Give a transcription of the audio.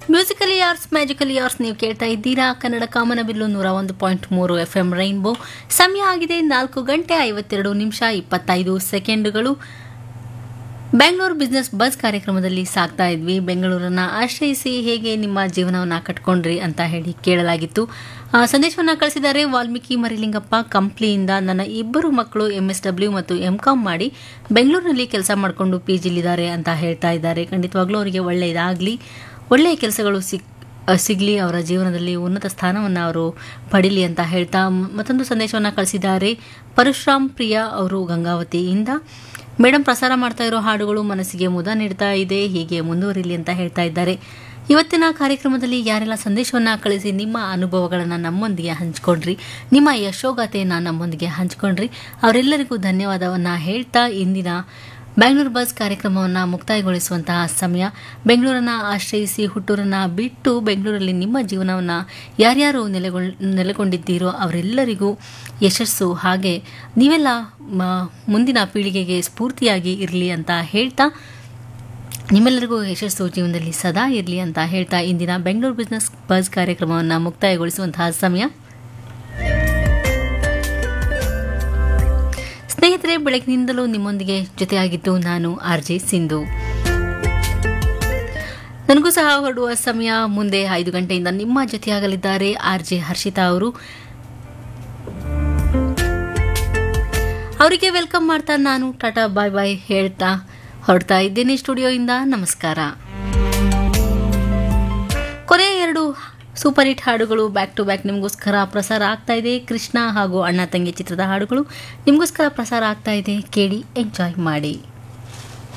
musically hours magically hours ನೀವು ಕೇಳ್ತಾ ಇದ್ದೀರಾ ಕನ್ನಡ ಕಾಮನಬಿಲ್ಲು ನೂರ ಒಂದು ಪಾಯಿಂಟ್ ಮೂರು ಎಫ್ ಎಂ ರೈನ್ಬೋ ಸಮಯ ಆಗಿದೆ ನಾಲ್ಕು ಗಂಟೆ ಐವತ್ತೆರಡು ನಿಮಿಷ ಇಪ್ಪತ್ತೈದು ಸೆಕೆಂಡುಗಳು ಬೆಂಗಳೂರು ಬಿಸ್ನೆಸ್ ಬಸ್ ಕಾರ್ಯಕ್ರಮದಲ್ಲಿ ಸಾಕ್ತಾ ಇದ್ವಿ ಬೆಂಗಳೂರನ್ನ ಆಶ್ರಯಿಸಿ ಹೇಗೆ ನಿಮ್ಮ ಜೀವನವನ್ನು ಕಟ್ಕೊಂಡ್ರಿ ಅಂತ ಹೇಳಿ ಕೇಳಲಾಗಿತ್ತು ಆ, ಸಂದೇಶವನ್ನ ಕಳಿಸಿದ್ದಾರೆ ವಾಲ್ಮೀಕಿ ಮರಿಲಿಂಗಪ್ಪ ಕಂಪ್ಲಿಯಿಂದ ನನ್ನ ಇಬ್ಬರು ಮಕ್ಕಳು ಎಂ ಎಸ್ ಡಬ್ಲ್ಯೂ ಮತ್ತು ಎಂ ಕಾಮ್ ಮಾಡಿ ಬೆಂಗಳೂರಿನಲ್ಲಿ ಕೆಲಸ ಮಾಡಿಕೊಂಡು ಪಿ ಜಿಲಿದ್ದಾರೆ ಅಂತ ಹೇಳ್ತಾ ಇದ್ದಾರೆ ಖಂಡಿತವಾಗ್ಲೂ ಅವರಿಗೆ ಒಳ್ಳೆಯದಾಗಲಿ ಒಳ್ಳೆಯ ಕೆಲಸಗಳು ಸಿಕ್ ಸಿಗಲಿ ಅವರ ಜೀವನದಲ್ಲಿ ಉನ್ನತ ಸ್ಥಾನವನ್ನು ಅವರು ಪಡೀಲಿ ಅಂತ ಹೇಳ್ತಾ ಮತ್ತೊಂದು ಸಂದೇಶವನ್ನು ಕಳಿಸಿದ್ದಾರೆ ಪರಶುರಾಮ್ ಪ್ರಿಯಾ ಅವರು ಗಂಗಾವತಿಯಿಂದ ಮೇಡಮ್ ಪ್ರಸಾರ ಮಾಡ್ತಾ ಇರೋ ಹಾಡುಗಳು ಮನಸ್ಸಿಗೆ ಮುದ ನೀಡ್ತಾ ಇದೆ ಹೀಗೆ ಮುಂದುವರಿಲಿ ಅಂತ ಹೇಳ್ತಾ ಇದ್ದಾರೆ ಇವತ್ತಿನ ಕಾರ್ಯಕ್ರಮದಲ್ಲಿ ಯಾರೆಲ್ಲ ಸಂದೇಶವನ್ನು ಕಳಿಸಿ ನಿಮ್ಮ ಅನುಭವಗಳನ್ನು ನಮ್ಮೊಂದಿಗೆ ಹಂಚ್ಕೊಂಡ್ರಿ ನಿಮ್ಮ ಯಶೋಗಾಥೆಯನ್ನು ನಮ್ಮೊಂದಿಗೆ ಹಂಚ್ಕೊಂಡ್ರಿ ಅವರೆಲ್ಲರಿಗೂ ಧನ್ಯವಾದವನ್ನು ಹೇಳ್ತಾ ಇಂದಿನ ಬೆಂಗಳೂರು ಬಸ್ ಕಾರ್ಯಕ್ರಮವನ್ನು ಮುಕ್ತಾಯಗೊಳಿಸುವಂತಹ ಸಮಯ ಬೆಂಗಳೂರನ್ನು ಆಶ್ರಯಿಸಿ ಹುಟ್ಟೂರನ್ನು ಬಿಟ್ಟು ಬೆಂಗಳೂರಲ್ಲಿ ನಿಮ್ಮ ಜೀವನವನ್ನು ಯಾರ್ಯಾರು ನೆಲೆಗೊಳ್ ನೆಲೆಗೊಂಡಿದ್ದೀರೋ ಅವರೆಲ್ಲರಿಗೂ ಯಶಸ್ಸು ಹಾಗೆ ನೀವೆಲ್ಲ ಮ- ಮುಂದಿನ ಪೀಳಿಗೆಗೆ ಸ್ಫೂರ್ತಿಯಾಗಿ ಇರಲಿ ಅಂತ ಹೇಳ್ತಾ ನಿಮ್ಮೆಲ್ಲರಿಗೂ ಯಶಸ್ಸು ಜೀವನದಲ್ಲಿ ಸದಾ ಇರಲಿ ಅಂತ ಹೇಳ್ತಾ ಇಂದಿನ ಬೆಂಗಳೂರು ಬಿಸ್ನೆಸ್ ಬಸ್ ಕಾರ್ಯಕ್ರಮವನ್ನು ಮುಕ್ತಾಯಗೊಳಿಸುವಂತಹ ಸಮಯ ಸ್ನೇಹಿತರೆ ಬೆಳಗಿನಿಂದಲೂ ನಿಮ್ಮೊಂದಿಗೆ ಜೊತೆಯಾಗಿದ್ದು ನಾನು ಆರ್ ಜೆ ಸಿಂಧು ನನಗೂ ಸಹ ಹೊರಡುವ ಸಮಯ ಮುಂದೆ ಐದು ಗಂಟೆಯಿಂದ ನಿಮ್ಮ ಜೊತೆಯಾಗಲಿದ್ದಾರೆ ಆರ್ ಜೆ ಹರ್ಷಿತಾ ಅವರು ಅವರಿಗೆ ವೆಲ್ಕಮ್ ಮಾಡ್ತಾ ನಾನು ಟಾಟಾ ಬಾಯ್ ಬಾಯ್ ಹೇಳ್ತಾ ಹೊರಡ್ತಾ ಇದ್ದೇನೆ ಸ್ಟುಡಿಯೋಯಿಂದ ನಮಸ್ಕಾರ ಕೊನೆಯ ಎರಡು ಸೂಪರ್ ಹಿಟ್ ಹಾಡುಗಳು ಬ್ಯಾಕ್ ಟು ಬ್ಯಾಕ್ ನಿಮಗೋಸ್ಕರ ಪ್ರಸಾರ ಆಗ್ತಾ ಇದೆ ಕೃಷ್ಣ ಹಾಗೂ ಅಣ್ಣ ತಂಗಿ ಚಿತ್ರದ ಹಾಡುಗಳು ನಿಮಗೋಸ್ಕರ ಪ್ರಸಾರ ಆಗ್ತಾ ಇದೆ ಕೇಳಿ ಎಂಜಾಯ್ ಮಾಡಿ